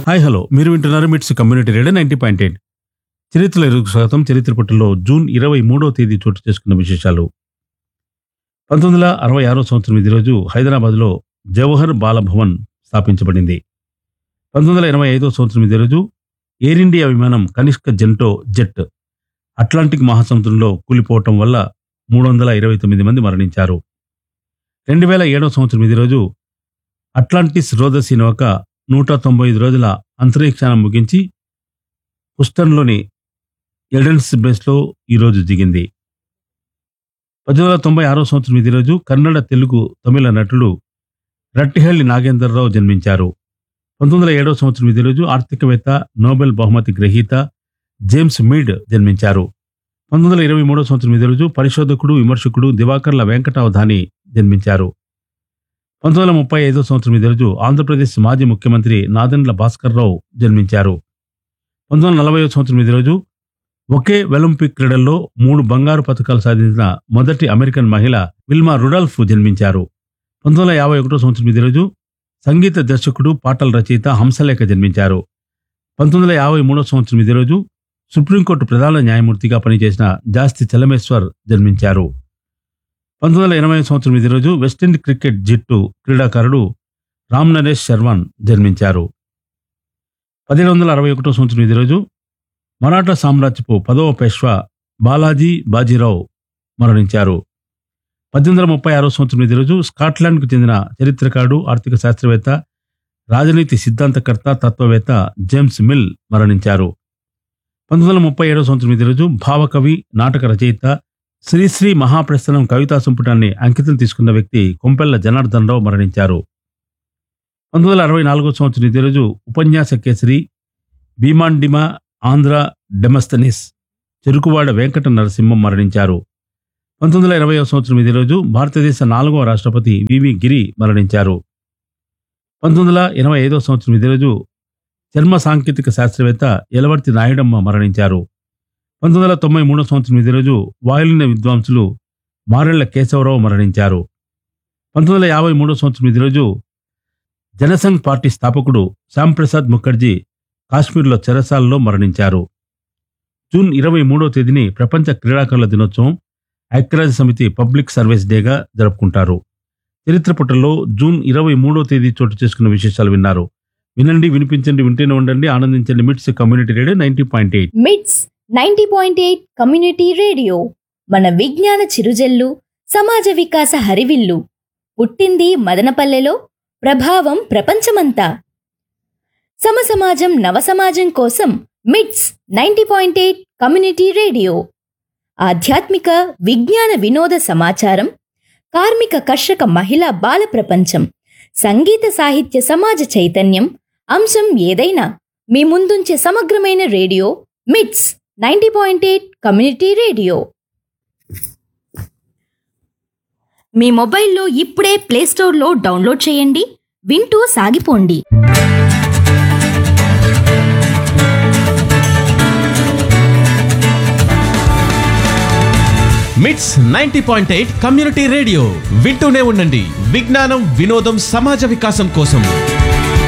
hi hello మీరు వింటున్నారు MITS community radio ninety point eight చరిత్ర ఎరుగు స్వాగతం చరిత్ర పుట్టలో జూన్ ఇరవై మూడవ తేదీ చోటు చేసుకున్న విశేషాలు పంతొమ్మిది వందల అరవై ఆరో సంవత్సరం ఇది రోజు హైదరాబాద్లో జవహర్ బాలభవన్ స్థాపించబడింది పంతొమ్మిది వందల ఎనభై ఐదో సంవత్సరం ఇదే రోజు ఎయిర్ ఇండియా విమానం కనిష్క జెంటో జెట్ అట్లాంటిక్ మహాసముద్రంలో కూలిపోవటం వల్ల మూడు వందల ఇరవై తొమ్మిది మంది మరణించారు రెండు వేల ఏడవ సంవత్సరం ఇది రోజు అట్లాంటిస్ రోదసీ నౌక నూట తొంభై ఐదు రోజుల అంతరిక్షాన్ని ముగించి హుస్టన్లోని ఎడెన్స్ బేస్లో ఈరోజు దిగింది పద్దెనిమిది వందల తొంభై ఆరో సంవత్సరం ఇది రోజు కన్నడ తెలుగు తమిళ నటుడు రట్టిహల్లి నాగేంద్రరావు జన్మించారు పంతొమ్మిది వందల ఏడవ సంవత్సరం ఇది రోజు ఆర్థికవేత్త నోబెల్ బహుమతి గ్రహీత జేమ్స్ మీడ్ జన్మించారు పంతొమ్మిది వందల ఇరవై మూడో సంవత్సరం ఇది రోజు పరిశోధకుడు విమర్శకుడు దివాకర్ల వెంకటావధాని జన్మించారు పంతొమ్మిది వందల ముప్పై ఐదో సంవత్సరం ఇదే రోజు ఆంధ్రప్రదేశ్ మాజీ ముఖ్యమంత్రి నాదెండ్ల భాస్కర్రావు జన్మించారు పంతొమ్మిది వందల నలభై సంవత్సరం ఇదే రోజు ఒకే ఒలింపిక్ క్రీడల్లో మూడు బంగారు పథకాలు సాధించిన మొదటి అమెరికన్ మహిళ విల్మా రుడల్ఫ్ జన్మించారు పంతొమ్మిది వందల యాభై ఒకటో సంవత్సరం ఇదే రోజు సంగీత దర్శకుడు పాటల రచయిత హంసలేఖ జన్మించారు పంతొమ్మిది వందల యాభై మూడో సంవత్సరం ఇదే రోజు సుప్రీంకోర్టు ప్రధాన న్యాయమూర్తిగా పనిచేసిన జాస్తి చలమేశ్వర్ జన్మించారు పంతొమ్మిది వందల ఎనభై సంవత్సరం ఇదే రోజు వెస్టిండీస్ క్రికెట్ జట్టు క్రీడాకారుడు రామ్ నరేష్ శర్వాన్ జన్మించారు పదిహేడు వందల అరవై ఒకటో సంవత్సరం ఇదే రోజు మరాఠా సామ్రాజ్యపు పదవ పేష్వా బాలాజీ బాజీరావు మరణించారు పద్దెనిమిది వందల ముప్పై ఆరో సంవత్సరం ఇదే రోజు స్కాట్లాండ్కు చెందిన చరిత్రకారుడు ఆర్థిక శాస్త్రవేత్త రాజనీతి సిద్ధాంతకర్త తత్వవేత్త జేమ్స్ మిల్ మరణించారు పంతొమ్మిది వందల ముప్పై ఏడో సంవత్సరం ఇదే రోజు భావకవి నాటక రచయిత శ్రీశ్రీ మహాప్రస్థానం కవితా సంపుటాన్ని అంకితం తీసుకున్న వ్యక్తి కొంపెల్ల జనార్దన్ రావు మరణించారు పంతొమ్మిది వందల అరవై నాలుగో సంవత్సరం ఇదే రోజు ఉపన్యాస కేసరి భీమాండిమా ఆంధ్ర డెమస్తనిస్ చెరుకువాడ వెంకట నరసింహం మరణించారు పంతొమ్మిది వందల ఇరవై సంవత్సరం ఇదే రోజు భారతదేశ నాలుగవ రాష్ట్రపతి వివి గిరి మరణించారు పంతొమ్మిది వందల ఎనభై ఐదో సంవత్సరం ఇదే రోజు చర్మ సాంకేతిక శాస్త్రవేత్త ఎలవర్తి నాయుడమ్మ మరణించారు పంతొమ్మిది వందల తొంభై మూడో సంవత్సరం ఇదే రోజు వాయులిన విద్వాంసులు మారెళ్ల కేశవరావు మరణించారు పంతొమ్మిది వందల యాభై మూడో సంవత్సరం ఇదే రోజు జనసంఘ్ పార్టీ స్థాపకుడు శ్యాంప్రసాద్ ముఖర్జీ కాశ్మీర్లో చెరసాలలో మరణించారు జూన్ ఇరవై మూడో తేదీని ప్రపంచ క్రీడాకారుల దినోత్సవం ఐక్యరాజ్య సమితి పబ్లిక్ సర్వీస్ డేగా జరుపుకుంటారు చరిత్ర పుటల్లో జూన్ ఇరవై మూడో తేదీ చోటు చేసుకున్న విశేషాలు విన్నారు వినండి వినిపించండి వింటూనే ఉండండి ఆనందించండి MITS community radio ninety point eight MITS ninety point eight community radio మన విజ్ఞాన చిరుజల్లు సమాజ వికాస హరివిల్లు పుట్టింది మదనపల్లెలో ప్రభావం ప్రపంచమంతా సమసమాజం నవసమాజం కోసం MITS ninety point eight community radio ఆధ్యాత్మిక విజ్ఞాన వినోద సమాచారం కార్మిక కర్షక మహిళా బాల ప్రపంచం సంగీత సాహిత్య సమాజ చైతన్యం అంశం ఏదైనా మీ ముందుంచే సమగ్రమైన radio MITS ninety point eight community radio మీ మొబైల్లో ఇప్పుడే ప్లేస్టోర్లో డౌన్లోడ్ చేయండి వింటూ సాగిపోండి MITS ninety point eight community radio వింటూనే ఉండండి విజ్ఞానం వినోదం సమాజ వికాసం కోసం